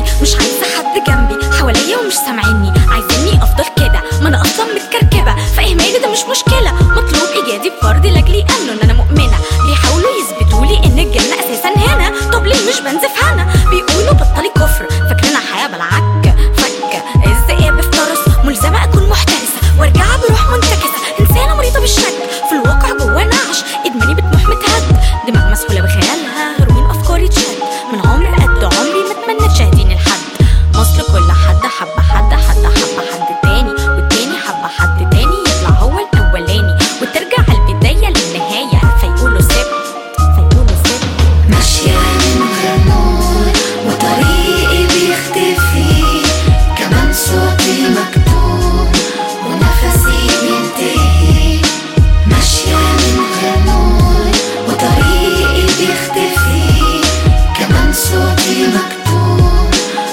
مش عايزة حد جنبي حواليا ومش سامعيني عايزيني افضل كده ما انا اصلا متكركبة فاهماني ده مش مشكلة مطلوب ايجادي بفرض لاجلي انه ان انا مؤمنة بيحاولوا يثبتولي ان الجنة اساسا هنا طب ليه مش بنزف هنا بيقولوا بطلي كفر فاكرينها حياة بالعك فكة الذئاب افترس ملزمة اكون محترسة وارجع بروح منتكسة انسانة مريضة بالشك في الواقع جوا نعش ادماني بتموح متهد دماغ مسحولة بخيالها هروين افكاري تشد من عمر قد عمري ما اتمنى تشاهديني لحد مصر كل حد حب حد حد حب حد تاني والتاني حب حد تاني يطلع هو الاولاني وترجع البداية للنهاية فيقولوا سبت فيقولوا سبت ماشية من غير نور وطريقي بيختفي كمان صوتي مكتوم ونفسي بينتهي ماشية من غير نور وطريقي بيختفي كمان صوتي مكتوم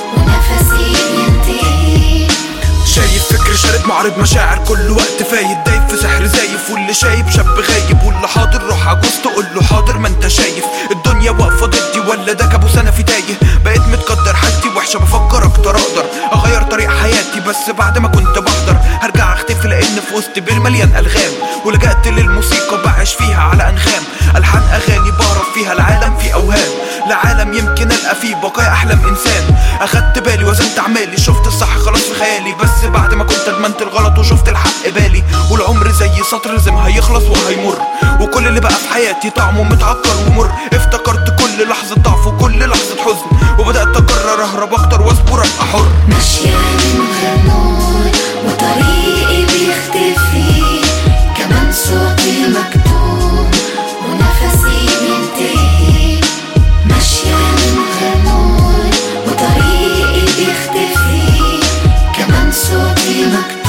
ونفسي بينتهي شايف فكر شارد معرض مشاعر كل وقت فايت دايب في سحر زايف واللي شايب شاب غايب واللي حاضر روح عجوز تقول له حاضر ما انت شايف الدنيا واقفه ضدي ولا ده كابوس انا في تايه بقيت متقدر حالتي وحشه بفكر اكتر اقدر اغير طريق حياتي بس بعد ما كنت بحضر هرجع اختفي لان في وسط بير مليان الغام ولجأت للموسيقى بعيش فيها على انغام الحان اغاني بهرب فيها العالم في اوهام لعالم يمكن القى فيه بقايا احلام انسان اخدت بالي وزنت اعمالي شفت الصح خلاص في خيالي بس بعد ما كنت ادمنت الغلط وشفت الحق بالي والعمر زي سطر زم هيخلص وهيمر وكل اللي بقى في حياتي طعمه متعكر ومر افتكرت كل لحظة ضعف وكل لحظة حزن وبدأت اقرر اهرب اكتر واصبر ابقى حر ماشية من غير نور وطريقي بيختفي كمان صوتي مكتوم ونفسي بينتهي ماشية من غير نور وطريقي بيختفي كمان صوتي مكتوم